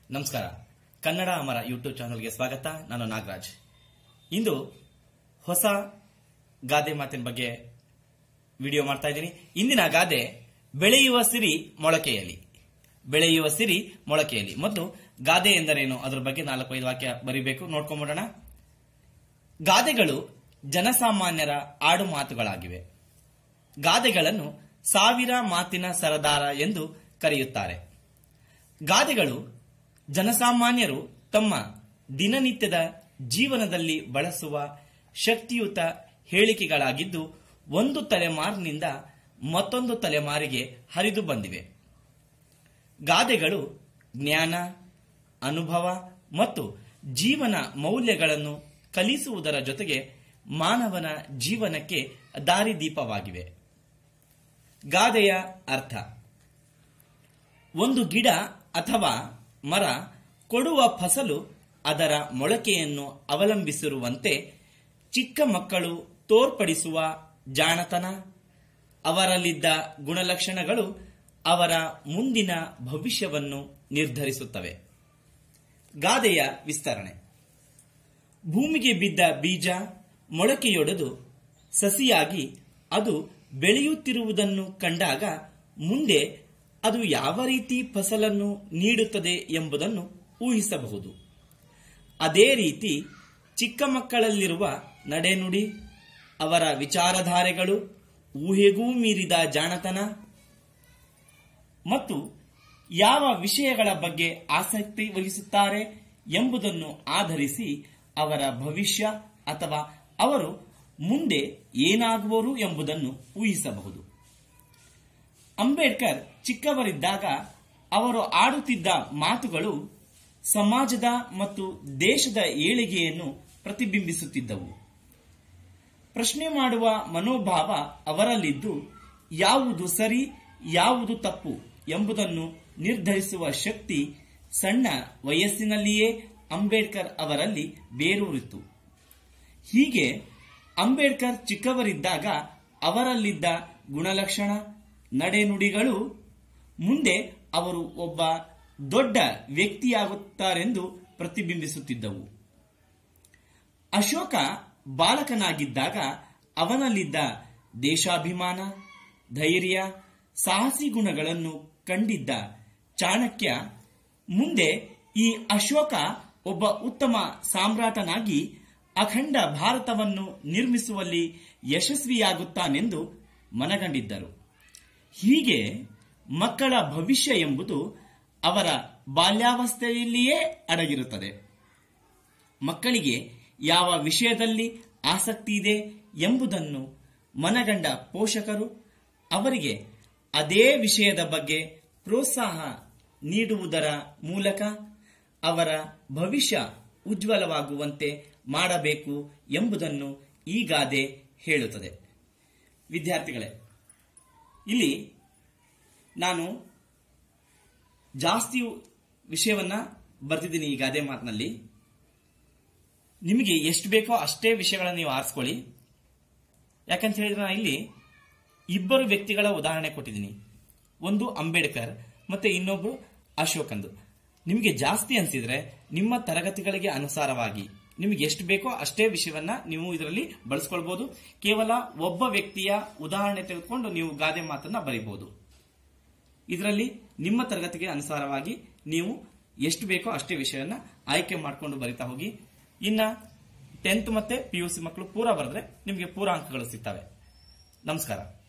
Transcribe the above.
ನಮಸ್ಕಾರ ಕನ್ನಡ ಅಮರ ಯೂಟ್ಯೂಬ್ ಚಾನಲ್ಗೆ ಸ್ವಾಗತ ನಾನು ನಾಗರಾಜ್ ಇಂದು ಹೊಸ ಗಾದೆ ಮಾತಿನ ಬಗ್ಗೆ ವಿಡಿಯೋ ಮಾಡ್ತಾ ಇದ್ದೀನಿ ಇಂದಿನ ಗಾದೆ ಬೆಳೆಯುವ ಸಿರಿ ಮೊಳಕೆಯಲ್ಲಿ ಬೆಳೆಯುವ ಸಿರಿ ಮೊಳಕೆಯಲ್ಲಿ ಮತ್ತು ಗಾದೆ ಎಂದರೇನು ಅದರ ಬಗ್ಗೆ ನಾಲ್ಕೈದು ವಾಕ್ಯ ಬರಿಬೇಕು ನೋಡ್ಕೊಂಬಿಡೋಣ ಗಾದೆಗಳು ಜನಸಾಮಾನ್ಯರ ಆಡು ಮಾತುಗಳಾಗಿವೆ ಗಾದೆಗಳನ್ನು ಸಾವಿರ ಮಾತಿನ ಸರದಾರ ಎಂದು ಕರೆಯುತ್ತಾರೆ ಗಾದೆಗಳು ಜನಸಾಮಾನ್ಯರು ತಮ್ಮ ದಿನನಿತ್ಯದ ಜೀವನದಲ್ಲಿ ಬಳಸುವ ಶಕ್ತಿಯುತ ಹೇಳಿಕೆಗಳಾಗಿದ್ದು ಒಂದು ತಲೆಮಾರಿನಿಂದ ಮತ್ತೊಂದು ತಲೆಮಾರಿಗೆ ಹರಿದು ಬಂದಿವೆ ಗಾದೆಗಳು ಜ್ಞಾನ ಅನುಭವ ಮತ್ತು ಜೀವನ ಮೌಲ್ಯಗಳನ್ನು ಕಲಿಸುವುದರ ಜೊತೆಗೆ ಮಾನವನ ಜೀವನಕ್ಕೆ ದಾರಿದೀಪವಾಗಿವೆ ಗಾದೆಯ ಅರ್ಥ ಒಂದು ಗಿಡ ಅಥವಾ ಮರ ಕೊಡುವ ಫಸಲು ಅದರ ಮೊಳಕೆಯನ್ನು ಅವಲಂಬಿಸಿರುವಂತೆ ಚಿಕ್ಕ ಮಕ್ಕಳು ತೋರ್ಪಡಿಸುವ ಜಾಣತನ ಅವರಲ್ಲಿದ್ದ ಗುಣಲಕ್ಷಣಗಳು ಅವರ ಮುಂದಿನ ಭವಿಷ್ಯವನ್ನು ನಿರ್ಧರಿಸುತ್ತವೆ ಗಾದೆಯ ವಿಸ್ತರಣೆ ಭೂಮಿಗೆ ಬಿದ್ದ ಬೀಜ ಮೊಳಕೆಯೊಡೆದು ಸಸಿಯಾಗಿ ಅದು ಬೆಳೆಯುತ್ತಿರುವುದನ್ನು ಕಂಡಾಗ ಮುಂದೆ ಅದು ಯಾವ ರೀತಿ ಫಸಲನ್ನು ನೀಡುತ್ತದೆ ಎಂಬುದನ್ನು ಊಹಿಸಬಹುದು ಅದೇ ರೀತಿ ಚಿಕ್ಕ ಮಕ್ಕಳಲ್ಲಿರುವ ನಡೆನುಡಿ ಅವರ ವಿಚಾರಧಾರೆಗಳು ಊಹೆಗೂ ಮೀರಿದ ಜಾಣತನ ಮತ್ತು ಯಾವ ವಿಷಯಗಳ ಬಗ್ಗೆ ಆಸಕ್ತಿ ವಹಿಸುತ್ತಾರೆ ಎಂಬುದನ್ನು ಆಧರಿಸಿ ಅವರ ಭವಿಷ್ಯ ಅಥವಾ ಅವರು ಮುಂದೆ ಏನಾಗುವರು ಎಂಬುದನ್ನು ಊಹಿಸಬಹುದು ಅಂಬೇಡ್ಕರ್ ಚಿಕ್ಕವರಿದ್ದಾಗ ಅವರು ಆಡುತ್ತಿದ್ದ ಮಾತುಗಳು ಸಮಾಜದ ಮತ್ತು ದೇಶದ ಏಳಿಗೆಯನ್ನು ಪ್ರತಿಬಿಂಬಿಸುತ್ತಿದ್ದವು ಪ್ರಶ್ನೆ ಮಾಡುವ ಮನೋಭಾವ ಅವರಲ್ಲಿದ್ದು ಯಾವುದು ಸರಿ ಯಾವುದು ತಪ್ಪು ಎಂಬುದನ್ನು ನಿರ್ಧರಿಸುವ ಶಕ್ತಿ ಸಣ್ಣ ವಯಸ್ಸಿನಲ್ಲಿಯೇ ಅಂಬೇಡ್ಕರ್ ಅವರಲ್ಲಿ ಬೇರೂರಿತು ಹೀಗೆ ಅಂಬೇಡ್ಕರ್ ಚಿಕ್ಕವರಿದ್ದಾಗ ಅವರಲ್ಲಿದ್ದ ಗುಣಲಕ್ಷಣ ನಡೆನುಡಿಗಳು ಮುಂದೆ ಅವರು ಒಬ್ಬ ದೊಡ್ಡ ವ್ಯಕ್ತಿಯಾಗುತ್ತಾರೆಂದು ಪ್ರತಿಬಿಂಬಿಸುತ್ತಿದ್ದವು ಅಶೋಕ ಬಾಲಕನಾಗಿದ್ದಾಗ ಅವನಲ್ಲಿದ್ದ ದೇಶಾಭಿಮಾನ ಧೈರ್ಯ ಸಾಹಸಿ ಗುಣಗಳನ್ನು ಕಂಡಿದ್ದ ಚಾಣಕ್ಯ ಮುಂದೆ ಈ ಅಶೋಕ ಒಬ್ಬ ಉತ್ತಮ ಸಾಮ್ರಾಟನಾಗಿ ಅಖಂಡ ಭಾರತವನ್ನು ನಿರ್ಮಿಸುವಲ್ಲಿ ಯಶಸ್ವಿಯಾಗುತ್ತಾನೆಂದು ಮನಗಂಡಿದ್ದರು ಹೀಗೆ ಮಕ್ಕಳ ಭವಿಷ್ಯ ಎಂಬುದು ಅವರ ಬಾಲ್ಯಾವಸ್ಥೆಯಲ್ಲಿಯೇ ಅಡಗಿರುತ್ತದೆ ಮಕ್ಕಳಿಗೆ ಯಾವ ವಿಷಯದಲ್ಲಿ ಆಸಕ್ತಿ ಇದೆ ಎಂಬುದನ್ನು ಮನಗಂಡ ಪೋಷಕರು ಅವರಿಗೆ ಅದೇ ವಿಷಯದ ಬಗ್ಗೆ ಪ್ರೋತ್ಸಾಹ ನೀಡುವುದರ ಮೂಲಕ ಅವರ ಭವಿಷ್ಯ ಉಜ್ವಲವಾಗುವಂತೆ ಮಾಡಬೇಕು ಎಂಬುದನ್ನು ಈ ಗಾದೆ ಹೇಳುತ್ತದೆ ವಿದ್ಯಾರ್ಥಿಗಳೇ ಇಲ್ಲಿ ನಾನು ಜಾಸ್ತಿ ವಿಷಯವನ್ನ ಬರ್ತಿದ್ದೀನಿ ಈ ಗಾದೆ ಮಾತಿನಲ್ಲಿ ನಿಮಗೆ ಎಷ್ಟು ಬೇಕೋ ಅಷ್ಟೇ ವಿಷಯಗಳನ್ನು ನೀವು ಆರಿಸ್ಕೊಳ್ಳಿ ಯಾಕಂತ ಹೇಳಿದ್ರೆ ನಾನು ಇಲ್ಲಿ ಇಬ್ಬರು ವ್ಯಕ್ತಿಗಳ ಉದಾಹರಣೆ ಕೊಟ್ಟಿದ್ದೀನಿ ಒಂದು ಅಂಬೇಡ್ಕರ್ ಮತ್ತೆ ಇನ್ನೊಬ್ರು ಅಶೋಕಂದು ನಿಮಗೆ ಜಾಸ್ತಿ ಅನಿಸಿದ್ರೆ ನಿಮ್ಮ ತರಗತಿಗಳಿಗೆ ಅನುಸಾರವಾಗಿ ನಿಮಗೆ ಎಷ್ಟು ಬೇಕೋ ಅಷ್ಟೇ ವಿಷಯವನ್ನ ನೀವು ಇದರಲ್ಲಿ ಬಳಸ್ಕೊಳ್ಬಹುದು ಕೇವಲ ಒಬ್ಬ ವ್ಯಕ್ತಿಯ ಉದಾಹರಣೆ ತೆಗೆದುಕೊಂಡು ನೀವು ಗಾದೆ ಮಾತನ್ನ ಬರೀಬಹುದು ಇದರಲ್ಲಿ ನಿಮ್ಮ ತರಗತಿಗೆ ಅನುಸಾರವಾಗಿ ನೀವು ಎಷ್ಟು ಬೇಕೋ ಅಷ್ಟೇ ವಿಷಯವನ್ನ ಆಯ್ಕೆ ಮಾಡಿಕೊಂಡು ಬರಿತಾ ಹೋಗಿ ಇನ್ನ ಟೆಂತ್ ಮತ್ತೆ ಪಿ ಯು ಸಿ ಮಕ್ಕಳು ಪೂರ ಬರೆದ್ರೆ ನಿಮಗೆ ಪೂರ ಅಂಕಗಳು ಸಿಗ್ತವೆ ನಮಸ್ಕಾರ